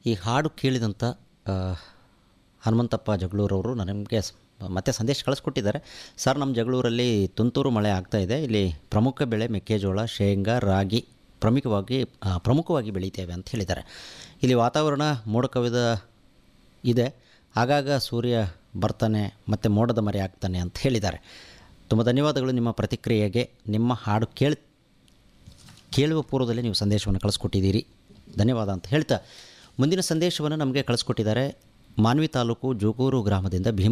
ಈ ಹಾಡು ಕೇಳಿದಂಥ ಆ, ಹನುಮಂತಪ್ಪ ಜಗಳೂರವರು ನಮಗೆ ಸ್- ಮತ್ತೆ ಸಂದೇಶ ಕಳಿಸ್ಕೊಟ್ಟಿದ್ದಾರೆ ಸರ್ ನಮ್ಮ ಜಗಳೂರಲ್ಲಿ ತುಂತುರು ಮಳೆ ಆಗ್ತಾ ಇದೆ ಇಲ್ಲಿ ಪ್ರಮುಖ ಬೆಳೆ ಮೆಕ್ಕೆಜೋಳ ಶೇಂಗಾ ರಾಗಿ ಪ್ರಮುಖವಾಗಿ ಆ, ಪ್ರಮುಖವಾಗಿ ಬೆಳೀತೇವೆ ಅಂತ ಹೇಳಿದ್ದಾರೆ ಇಲ್ಲಿ ವಾತಾವರಣ ಮೋಡ ಕವಿದ ಇದೆ ಆಗಾಗ ಸೂರ್ಯ ಬರ್ತಾನೆ ಮತ್ತು ಮೋಡದ ಮರೆ ಆಗ್ತಾನೆ ಅಂತ ಹೇಳಿದ್ದಾರೆ ತುಂಬ ಧನ್ಯವಾದಗಳು ನಿಮ್ಮ ಪ್ರತಿಕ್ರಿಯೆಗೆ ನಿಮ್ಮ ಹಾಡು ಕೇಳಿ ಕೇಳುವ ಪೂರ್ವದಲ್ಲಿ ನೀವು ಸಂದೇಶವನ್ನು ಕಳಿಸ್ಕೊಟ್ಟಿದ್ದೀರಿ ಧನ್ಯವಾದ ಅಂತ ಹೇಳ್ತಾ ಮುಂದಿನ ಸಂದೇಶವನ್ನು ನಮಗೆ ಕಳಿಸ್ಕೊಟ್ಟಿದ್ದಾರೆ ಮಾನ್ವಿ ತಾಲೂಕು ಜೋಗೂರು ಗ್ರಾಮದಿಂದ ಭೀಮ